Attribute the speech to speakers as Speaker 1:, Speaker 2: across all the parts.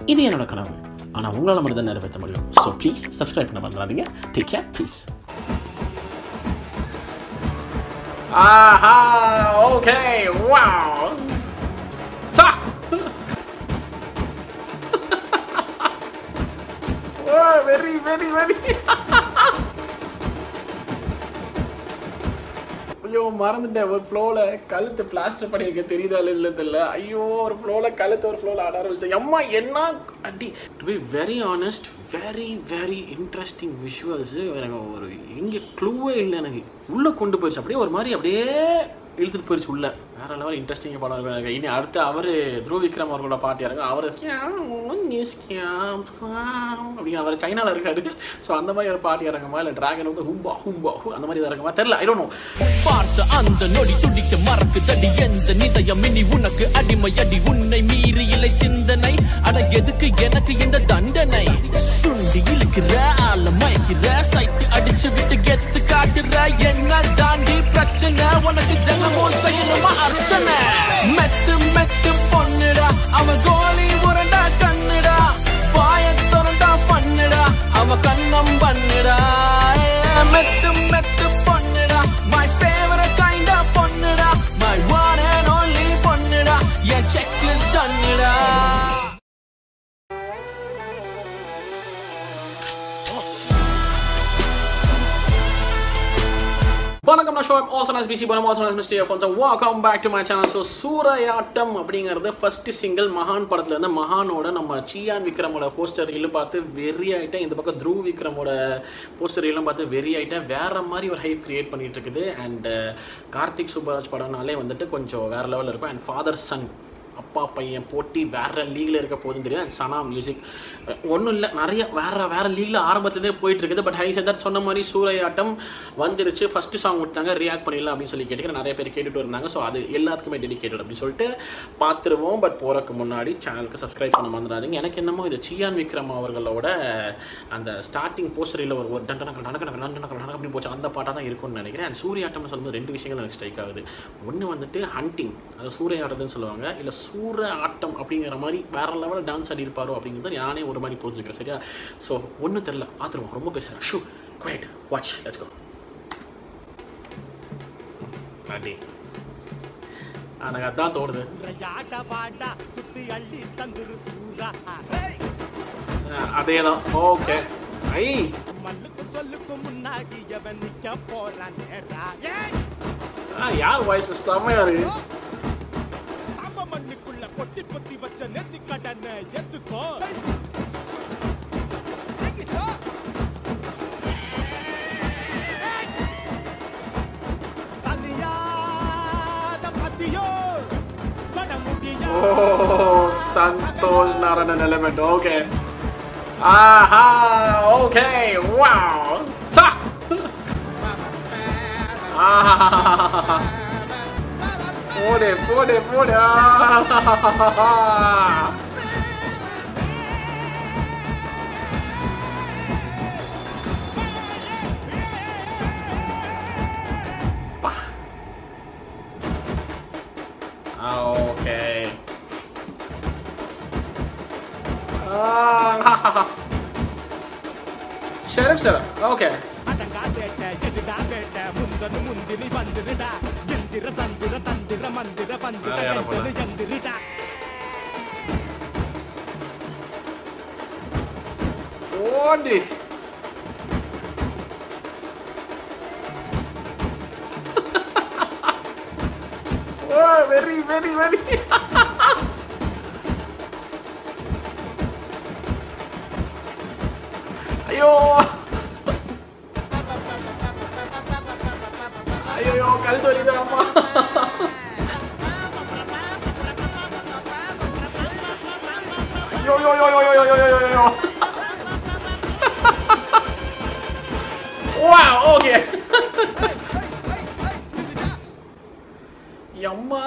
Speaker 1: இது என்னோட கனவு ஆனால் உங்களால் மட்டும் தான் நிறைவேற்ற முடியும் ஸோ ப்ளீஸ் சப்ஸ்கிரைப் பண்ண மறந்துடாதீங்க டேக் கேர் ப்ளீஸ் ஆஹா ஓகே வாவ் சா ஓ வெரி வெரி வெரி ஐயோ மறந்துட்டேன் ஒரு ஃப்ளோவில் கழுத்து பிளாஸ்டர் பண்ணி வைக்க தெரியுதா இல்லை தெரியல ஐயோ ஒரு ஃப்ளோவில் கழுத்து ஒரு ஃப்ளோவில் ஆட ஆரம்பிச்சேன் அம்மா என்ன அடி to be very honest very very interesting visuals எனக்கு ஒரு எங்கே க்ளூவே இல்லை எனக்கு உள்ளே கொண்டு போயிடுச்சு அப்படியே ஒரு மாதிரி அப்படியே இழுத்துட்டு போயிடுச்சு உள்ள வேற லெவல் இன்ட்ரெஸ்டிங் படம் இருக்கும் எனக்கு இனி அடுத்து அவர் த்ருவ விக்ரம் அவர்களோட பாட்டு இறங்க அவர் அப்படிங்கிற அவர் சைனாவில் இருக்காரு ஸோ அந்த மாதிரி ஒரு பாட்டு இறங்குமா இல்லை டிராகன் வந்து ஹும்பா ஹும்பா ஹூ அந்த மாதிரி இறங்குமா தெரியல ஐ டோன்ட் நோ
Speaker 2: பார்த்த அந்த நொடி துடிக்க மறக்குதடி எந்த நிதயம் இனி உனக்கு அடிமையடி உன்னை மீறி இல்லை சிந்தனை அட எதுக்கு எனக்கு இந்த தண்டனை சுண்டி இழுக்கிற ஆள மயக்கிற சைட்டு அடிச்சு விட்டு கெத்து காட்டுற என்ன தாண்டி பிரச்சனை உனக்கு தினமும் செய்யணுமா அர்ச்சனை மெத்து மெத்து பொண்ணுடா அவன் கோலி உரண்டா கண்ணுடா வாய திறந்தா பண்ணுடா அவ கண்ணம் பண்ணுடா மெத்து மெத்து பொண்ணுடா மை ஃபேவரட் கைண்ட் ஆஃப் பொண்ணுடா மை ஒன் அண்ட் ஒன்லி பொண்ணுடா என் செக் லிஸ்ட் தண்ணுடா
Speaker 1: வணக்கம் நான் ஷோப் ஆல்சோ நஸ் பிசி பனம் ஆல்சோ நஸ் mister phones welcome back to my channel so சூரையாட்டம் அப்படிங்கிறது ஃபர்ஸ்ட் சிங்கிள் மகான் படத்துல இருந்து மகானோட நம்ம சியான் விக்ரமோட போஸ்டர் எல்லாம் பார்த்து வெறி ஆயிட்டேன் இந்த பக்கம் த்ருவ் விக்ரமோட போஸ்டர் எல்லாம் பார்த்து வெறி ஆயிட்டேன் வேற மாதிரி ஒரு ஹைப் கிரியேட் பண்ணிட்டு இருக்குது அண்ட் கார்த்திக் சுப்பராஜ் படம்னாலே வந்துட்டு கொஞ்சம் வேற லெவலில் இருக்கும் அண்ட் ஃபாதர் சன் அப்பா பையன் போட்டி வேற லீக்ல இருக்க போதுன்னு தெரியும் அண்ட் சனா மியூசிக் ஒன்றும் இல்லை நிறைய வேற வேற லீக்ல ஆரம்பத்துலேருந்தே போயிட்டு இருக்குது பட் ஹை சென்டர் சொன்ன மாதிரி சூறையாட்டம் வந்துருச்சு ஃபர்ஸ்ட் சாங் விட்டாங்க ரியாக்ட் பண்ணிடலாம் அப்படின்னு சொல்லி கேட்டுக்கிறேன் நிறைய பேர் கேட்டுட்டு இருந்தாங்க ஸோ அது எல்லாத்துக்குமே டெடிகேட்டட் அப்படின்னு சொல்லிட்டு பார்த்துருவோம் பட் போகிறக்கு முன்னாடி சேனலுக்கு சப்ஸ்கிரைப் பண்ண மறந்துடாதீங்க எனக்கு என்னமோ இது சியான் விக்ரம் அவர்களோட அந்த ஸ்டார்டிங் போஸ்டரில் ஒரு ஒரு டண்டனக்கல் நடக்கணக்கல் நடக்கணக்கல் நடக்க அப்படி போச்சு அந்த பாட்டாக தான் இருக்கும்னு நினைக்கிறேன் அண்ட் சூரியாட்டம்னு சொல்லும்போது ரெண்டு விஷயங்கள் எனக்கு ஸ்ட்ரைக் ஆகுது ஒன்று வந்துட்டு ஹண்டிங் அது சூறையாடுறதுன்னு சொல்லுவாங்க இல்லை சூற ஆட்டம் அப்படிங்கிற மாதிரி வேற லெவலில் டான்ஸ் ஆடி இருப்பாரோ அப்படிங்கிறது நானே ஒரு மாதிரி புரிஞ்சுக்கிறேன் சரியா ஸோ ஒன்றும் தெரில பார்த்துருவோம் ரொம்ப பேசுகிறேன் ஷூ குவைட் வாட்ச் லெட்ஸ் கோ அடி எனக்கு அதான் தோணுது
Speaker 3: யாட வாடா சுத்தி அள்ளி தந்துரு சூரா
Speaker 1: அதே தான் ஓகே ஐ
Speaker 3: மல்லுக்கும் சொல்லுக்கும் முன்னாடி எவன் நிக்க போறான் நேரா ஏய்
Speaker 1: ஆ, யார் வாய்ஸ் செம்மையா இருக்கு
Speaker 3: சாம்ப மண்ணுக்குள்ள கொட்டி பொத்தி வச்ச நெத்தி கடனை எத்துக்கோ தனியாத பசியோ தொட முடியா
Speaker 1: Oh, Santos Narayan element. Okay. Aha. Okay. Wow. Sa. Ah. Pode, pode, pode. Ah. Pa. Okay. Ah. Sheriff sir. Okay.
Speaker 3: அடங்கா சேட்ட எதுடா வேட்ட முந்தனு முந்திரி வந்துருடா எந்திர சந்திர தந்திர மந்திர பந்திர
Speaker 1: வேற யாரை போல?
Speaker 3: வெந்தது எந்திரிடா
Speaker 1: Forty. oh, very, very, very. ஐயோ ஐயோ கழுத்து வலிக்குது அம்மா ஐயோ யோ யோ யோ யோ யோ யோ யோ யோ Wow, okay. அம்மா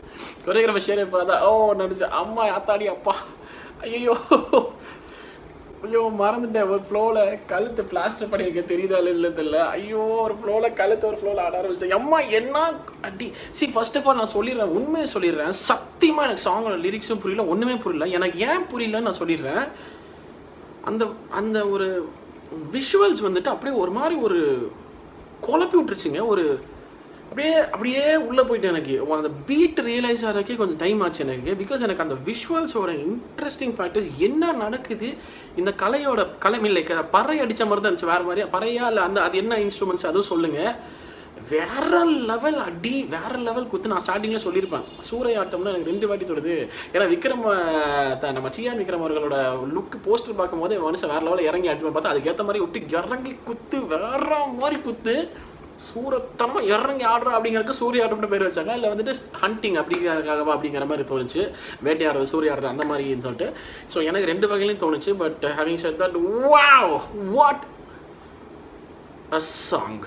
Speaker 1: கொரியோகிராஃபர் ஷேர் பார்த்தா ஓ நினச்சேன் அம்மா ஆத்தாடி அப்பா ஐயோ ஐயோ மறந்துட்டேன் ஒரு ஃப்ளோவில் கழுத்து பிளாஸ்டர் பண்ணி வைக்க தெரியுதா இல்லை தெரியல ஐயோ ஒரு ஃப்ளோவில் கழுத்து ஒரு ஃப்ளோவில் ஆட ஆரம்பிச்சேன் அம்மா என்ன அடி சி ஃபர்ஸ்ட் ஆஃப் ஆல் நான் சொல்லிடுறேன் உண்மையை சொல்லிடுறேன் சத்தியமாக எனக்கு சாங்கோட லிரிக்ஸும் புரியல ஒன்றுமே புரியல எனக்கு ஏன் புரியலன்னு நான் சொல்லிடுறேன் அந்த அந்த ஒரு விஷுவல்ஸ் வந்துட்டு அப்படியே ஒரு மாதிரி ஒரு குழப்பி விட்டுருச்சுங்க ஒரு அப்படியே அப்படியே உள்ளே போயிட்டு எனக்கு அந்த பீட் ரியலைஸ் ஆகிறதுக்கே கொஞ்சம் டைம் ஆச்சு எனக்கு பிகாஸ் எனக்கு அந்த விஷுவல்ஸோட இன்ட்ரெஸ்டிங் ஃபேக்டர்ஸ் என்ன நடக்குது இந்த கலையோட கலை இல்லை க- பறை அடித்த மாதிரி தான் இருந்துச்சு வேறு மாதிரியா பறையா இல்லை அந்த அது என்ன இன்ஸ்ட்ருமெண்ட்ஸ் அதுவும் சொல்லுங்கள் வேற லெவல் அடி வேற லெவல் குத்து நான் ஸ்டார்டிங்கில் சொல்லியிருப்பேன் சூறையாட்டம்னு எனக்கு ரெண்டு வாட்டி தொடுது ஏன்னா விக்ரம் அஹ், த- நம்ம சியான் விக்ரம் அவர்களோட லுக் போஸ்டர் பார்க்கும்போது மனுஷன் வேற லெவலில் இறங்கி அடிப்பேன் பார்த்தா அதுக்கேற்ற மாதிரி விட்டு இறங்கி குத்து வேற மாதிரி குத்து சூரத்தனமாக இறங்கி ஆடுறா அப்படிங்கிறதுக்கு சூரிய ஆட்டம்னு பேர் வச்சாங்க இல்லை வந்துட்டு ஹண்டிங் அப்படிங்கிறதுக்காகவா அப்படிங்கிற மாதிரி தோணுச்சு வேட்டையாடுறது சூரிய ஆடுறது அந்த மாதிரின்னு சொல்லிட்டு ஸோ எனக்கு ரெண்டு வகையிலையும் தோணுச்சு but having said that wow what a song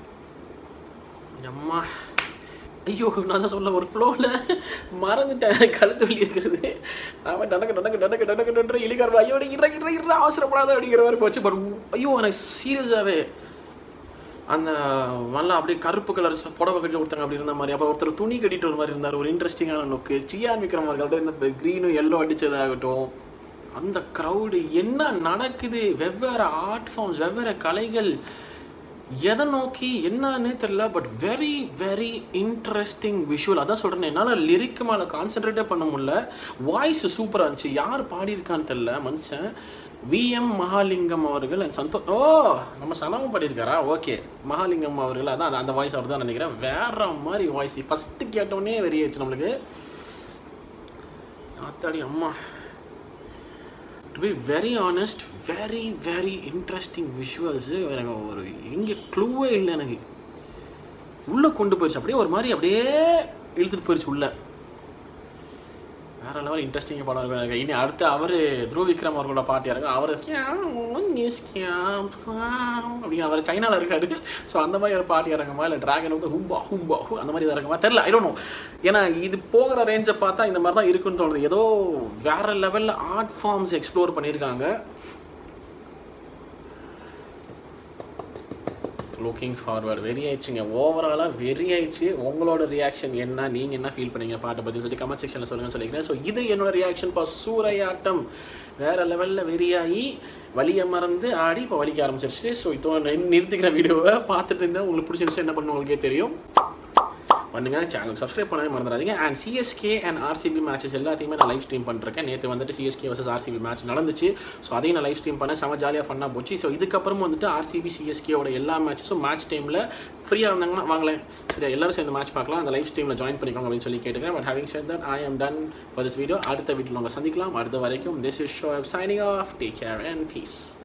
Speaker 1: அம்மா ஐயோ நான் தான் சொல்ல ஒரு ஃப்ளோவில் மறந்துட்டேன் கழுத்து வலி இருக்கிறது அவன் டனக்கு டனக்கு டனக்கு டனக்கு டன்ற இழிக்கார் ஐயோ இற இற இற அவசரப்படாத அப்படிங்கிற மாதிரி போச்சு பட் ஐயோ எனக்கு சீரியஸாகவே அந்த நல்லா அப்படியே கருப்பு கலர் புடவை கட்டி கொடுத்தாங்க அப்படி இருந்த மாதிரி அப்புறம் ஒருத்தர் துணி கட்டிட்டு ஒரு மாதிரி இருந்தார் ஒரு இன்ட்ரெஸ்டிங்கான லுக்கு சியான் விக்ரம் அவர்கள்ட்ட இந்த க்ரீனும் எல்லோ அடித்ததாகட்டும் அந்த க்ரௌடு என்ன நடக்குது வெவ்வேறு ஆர்ட் ஃபார்ம்ஸ் வெவ்வேறு கலைகள் எதை நோக்கி என்னன்னு தெரியல but very very interesting visual அதான் சொல்கிறேன் என்னால் லிரிக்கு மேலே கான்சென்ட்ரேட்டே பண்ண முடியல வாய்ஸ் சூப்பராக இருந்துச்சு யார் பாடியிருக்கான்னு தெரியல மனுஷன் விஎம் மகாலிங்கம் அவர்கள் and சந்தோ ஓ நம்ம சனமும் பாடியிருக்காரா ஓகே மகாலிங்கம் அவர்கள் அதான் அது அந்த வாய்ஸ் அவர் தான் நினைக்கிறேன் வேற மாதிரி வாய்ஸ் ஃபஸ்ட்டு கேட்டோடனே வெறியாச்சு நம்மளுக்கு ஆத்தாடி அம்மா to be very honest very very interesting visuals எனக்கு ஒரு எங்கே க்ளூவே இல்லை எனக்கு உள்ளே கொண்டு போயிடுச்சு அப்படியே ஒரு மாதிரி அப்படியே இழுத்துட்டு போயிடுச்சு உள்ளே வேற லெவல் இன்ட்ரெஸ்டிங் படம் இருக்கும் எனக்கு இனி அடுத்து அவர் த்ருவ விக்ரம் அவர்களோட பாட்டு இறங்க அவர் அப்படிங்கிற அவர் சைனாவில் இருக்காரு ஸோ அந்த மாதிரி ஒரு பாட்டு இறங்குமா இல்லை டிராகன் வந்து ஹும்பா ஹும்பா ஹூ அந்த மாதிரி இறங்குமா தெரில ஐ டோன்ட் நோ ஏன்னா இது போகிற ரேஞ்சை பார்த்தா இந்த மாதிரி தான் இருக்குன்னு தோணுது ஏதோ வேற லெவலில் ஆர்ட் ஃபார்ம்ஸ் எக்ஸ்ப்ளோர் பண்ணியிருக்காங்க லுக்கிங் ஃபார்வர்ட் வெரி ஆயிடுச்சுங்க ஓவராலாக வெரி ஆயிடுச்சு உங்களோட ரியாக்ஷன் என்ன நீங்கள் என்ன ஃபீல் பண்ணீங்க பாட்டை பற்றி சொல்லி கமெண்ட் செக்ஷனில் சொல்லுங்கள் சொல்லிக்கிறேன் ஸோ இது என்னோட ரியாக்ஷன் ஃபார் சூறையாட்டம் வேறு லெவலில் வெறியாகி வலியை மறந்து ஆடி இப்போ வலிக்க ஆரம்பிச்சிருச்சு ஸோ இப்போ நிறுத்திக்கிற வீடியோவை பார்த்துட்டு இருந்தால் உங்களுக்கு பிடிச்சிருச்சு என்ன பண்ணு உங்களுக்கே தெரியும் பண்ணுங்க சேனல் சப்ஸ்கிரைப் பண்ணவே மறந்துடாதீங்க and CSK and RCB matches எல்லாத்தையுமே நான் லைவ் ஸ்ட்ரீம் பண்ணிருக்கேன் நேற்று வந்துட்டு சிஎஸ்கே வர்சஸ் ஆர்சிபி மேட்ச் நடந்துச்சு ஸோ அதையும் நான் லைவ் ஸ்ட்ரீம் பண்ணேன் செம ஜாலியாக ஃபன்னாக போச்சு ஸோ இதுக்கப்புறம் வந்துட்டு ஆர்சிபி சிஎஸ்கேவோட எல்லா மேட்சஸும் மேட்ச் டைமில் ஃப்ரீயாக இருந்தாங்கன்னா வாங்களேன் சரி எல்லாரும் சேர்ந்து மேட்ச் பார்க்கலாம் அந்த லைவ் ஸ்ட்ரீமில் ஜாயின் பண்ணிக்கோங்க அப்படின்னு சொல்லி கேட்டுக்கிறேன் but having said that I am done for this video அடுத்த வீடியோவில் உங்களை சந்திக்கலாம் அடுத்த வரைக்கும் this is show signing off take care and piece